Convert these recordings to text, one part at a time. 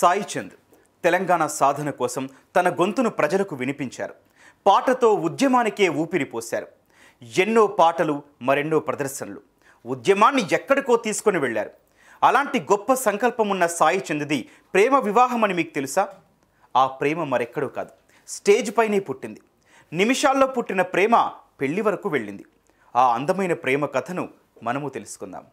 సాయి చంద్ తెలంగాణ సాధన కోసం తన గొంతును ప్రజలకు వినిపించారు పాటతో ఉద్యమానికే ఊపిరి పోశారు ఎన్నో పాటలు మరెన్నో ప్రదర్శనలు ఉద్యమాన్ని ఎక్కడికో తీసుకొని వెళ్ళారు అలాంటి గొప్ప సంకల్పం ఉన్న సాయి చంద్ది ప్రేమ వివాహం అని మీకు తెలుసా ఆ ప్రేమ మరెక్కడో కాదు స్టేజ్ పైనే పుట్టింది నిమిషాల్లో పుట్టిన ప్రేమ పెళ్లి వరకు వెళ్ళింది ఆ అందమైన ప్రేమ కథను మనము తెలుసుకుందాం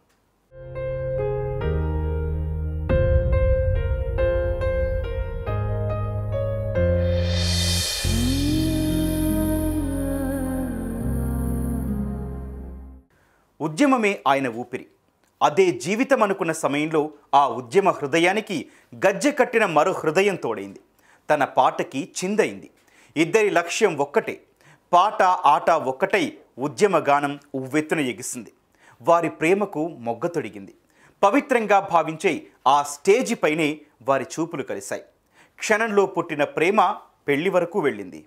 ఉద్యమమే ఆయన ఊపిరి అదే జీవితం అనుకున్న సమయంలో ఆ ఉద్యమ హృదయానికి గజ్జె కట్టిన మరో హృదయం తోడైంది తన పాటకి చిందయింది ఇద్దరి లక్ష్యం ఒక్కటే పాట ఆట ఒక్కటై ఉద్యమ గానం ఉవ్వెత్తున ఎగిసింది వారి ప్రేమకు మొగ్గ తొడిగింది పవిత్రంగా భావించే ఆ స్టేజి పైనే వారి చూపులు కలిశాయి క్షణంలో పుట్టిన ప్రేమ పెళ్లి వరకు వెళ్ళింది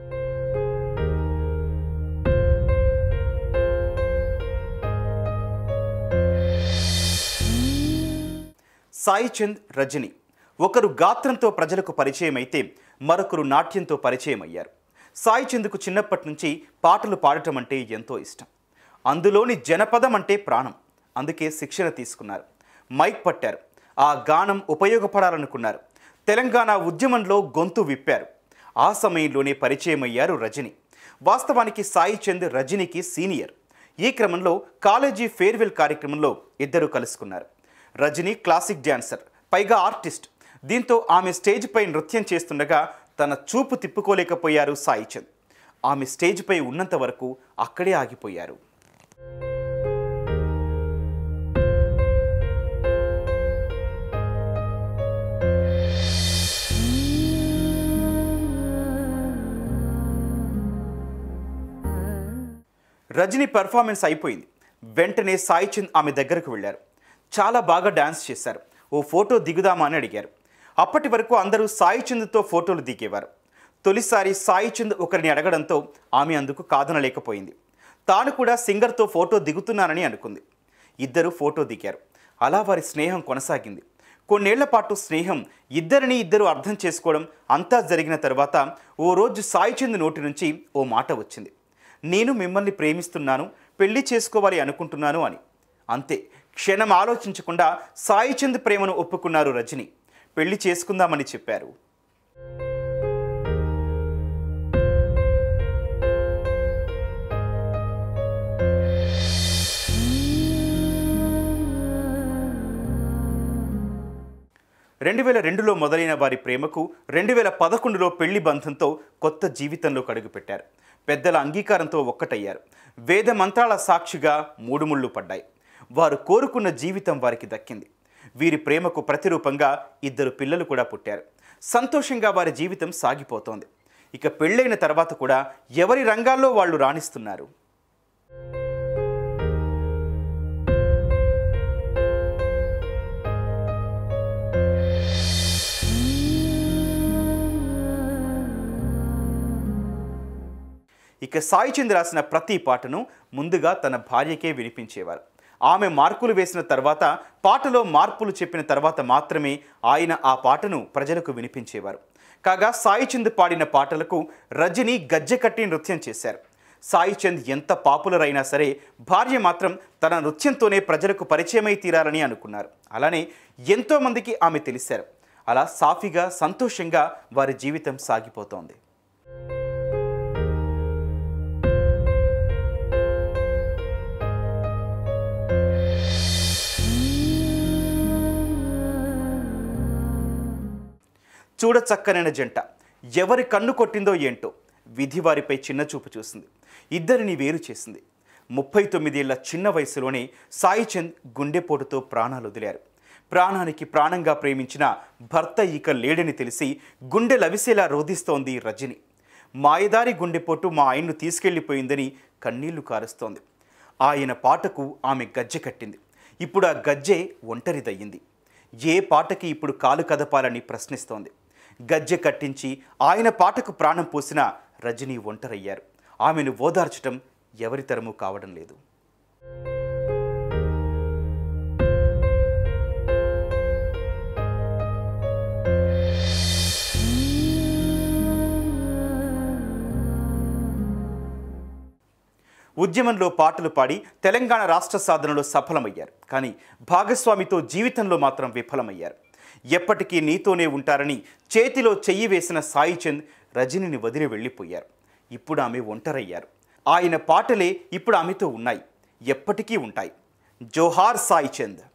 సాయి చంద్ రజని ఒకరు గాత్రంతో ప్రజలకు పరిచయం అయితే మరొకరు నాట్యంతో పరిచయం అయ్యారు సాయి చంద్కు చిన్నప్పటి నుంచి పాటలు పాడటం అంటే ఎంతో ఇష్టం అందులోని జనపదం అంటే ప్రాణం అందుకే శిక్షణ తీసుకున్నారు మైక్ పట్టారు ఆ గానం ఉపయోగపడాలనుకున్నారు తెలంగాణ ఉద్యమంలో గొంతు విప్పారు ఆ సమయంలోనే పరిచయం అయ్యారు రజని వాస్తవానికి సాయి చంద్ రజనికి సీనియర్ ఈ క్రమంలో కాలేజీ ఫేర్వెల్ కార్యక్రమంలో ఇద్దరు కలుసుకున్నారు రజని క్లాసిక్ డ్యాన్సర్ పైగా ఆర్టిస్ట్ దీంతో ఆమె స్టేజ్ పై నృత్యం చేస్తుండగా తన చూపు తిప్పుకోలేకపోయారు సాయి చంద్ ఆమె స్టేజ్ పై ఉన్నంత వరకు అక్కడే ఆగిపోయారు రజని పెర్ఫార్మెన్స్ అయిపోయింది వెంటనే సాయి చంద్ ఆమె దగ్గరకు వెళ్ళారు చాలా బాగా డ్యాన్స్ చేశారు ఓ ఫోటో దిగుదామా అని అడిగారు అప్పటి వరకు అందరూ సాయి చంద్తో ఫోటోలు దిగేవారు తొలిసారి సాయి చంద్ ఒకరిని అడగడంతో ఆమె అందుకు కాదనలేకపోయింది తాను కూడా సింగర్తో ఫోటో దిగుతున్నానని అనుకుంది ఇద్దరు ఫోటో దిగారు అలా వారి స్నేహం కొనసాగింది కొన్నేళ్ల పాటు స్నేహం ఇద్దరిని ఇద్దరు అర్థం చేసుకోవడం అంతా జరిగిన తర్వాత ఓ రోజు సాయి చంద్ నోటి నుంచి ఓ మాట వచ్చింది నేను మిమ్మల్ని ప్రేమిస్తున్నాను పెళ్లి చేసుకోవాలి అనుకుంటున్నాను అని అంతే క్షణం ఆలోచించకుండా సాయి చంద్ ప్రేమను ఒప్పుకున్నారు రజని పెళ్లి చేసుకుందామని చెప్పారు రెండు వేల రెండులో మొదలైన వారి ప్రేమకు రెండు వేల పదకొండులో పెళ్లి బంధంతో కొత్త జీవితంలో కడుగుపెట్టారు పెద్దల అంగీకారంతో ఒక్కటయ్యారు వేద మంత్రాల సాక్షిగా మూడు ముళ్ళు పడ్డాయి వారు కోరుకున్న జీవితం వారికి దక్కింది వీరి ప్రేమకు ప్రతిరూపంగా ఇద్దరు పిల్లలు కూడా పుట్టారు సంతోషంగా వారి జీవితం సాగిపోతోంది ఇక పెళ్ళైన తర్వాత కూడా ఎవరి రంగాల్లో వాళ్ళు రాణిస్తున్నారు ఇక సాయి చంద్ రాసిన ప్రతి పాటను ముందుగా తన భార్యకే వినిపించేవారు ఆమె మార్కులు వేసిన తర్వాత పాటలో మార్పులు చెప్పిన తర్వాత మాత్రమే ఆయన ఆ పాటను ప్రజలకు వినిపించేవారు కాగా సాయి చంద్ పాడిన పాటలకు రజని గజ్జె కట్టి నృత్యం చేశారు సాయి చంద్ ఎంత పాపులర్ అయినా సరే భార్య మాత్రం తన నృత్యంతోనే ప్రజలకు పరిచయమై తీరాలని అనుకున్నారు అలానే ఎంతోమందికి ఆమె తెలిశారు అలా సాఫీగా సంతోషంగా వారి జీవితం సాగిపోతోంది చూడ చక్కనైన జంట ఎవరి కన్ను కొట్టిందో ఏంటో విధి వారిపై చిన్న చూపు చూసింది ఇద్దరిని వేరు చేసింది ముప్పై తొమ్మిదేళ్ల చిన్న వయసులోనే సాయి చంద్ గుండెపోటుతో ప్రాణాలు వదిలారు ప్రాణానికి ప్రాణంగా ప్రేమించిన భర్త ఇక లేడని తెలిసి గుండె లవిసేలా రోధిస్తోంది రజని మాయదారి గుండెపోటు మా ఆయన్ను తీసుకెళ్లిపోయిందని కన్నీళ్లు కారుస్తోంది ఆయన పాటకు ఆమె గజ్జె కట్టింది ఇప్పుడు ఆ గజ్జె ఒంటరిదయ్యింది ఏ పాటకి ఇప్పుడు కాలు కదపాలని ప్రశ్నిస్తోంది గజ్జె కట్టించి ఆయన పాటకు ప్రాణం పోసిన రజనీ ఒంటరయ్యారు ఆమెను ఓదార్చటం ఎవరితరమూ కావడం లేదు ఉద్యమంలో పాటలు పాడి తెలంగాణ రాష్ట్ర సాధనలో సఫలమయ్యారు కానీ భాగస్వామితో జీవితంలో మాత్రం విఫలమయ్యారు ఎప్పటికీ నీతోనే ఉంటారని చేతిలో చెయ్యి వేసిన సాయి చంద్ రజనిని వదిలి వెళ్ళిపోయారు ఇప్పుడు ఆమె ఒంటరయ్యారు ఆయన పాటలే ఇప్పుడు ఆమెతో ఉన్నాయి ఎప్పటికీ ఉంటాయి జోహార్ సాయి చంద్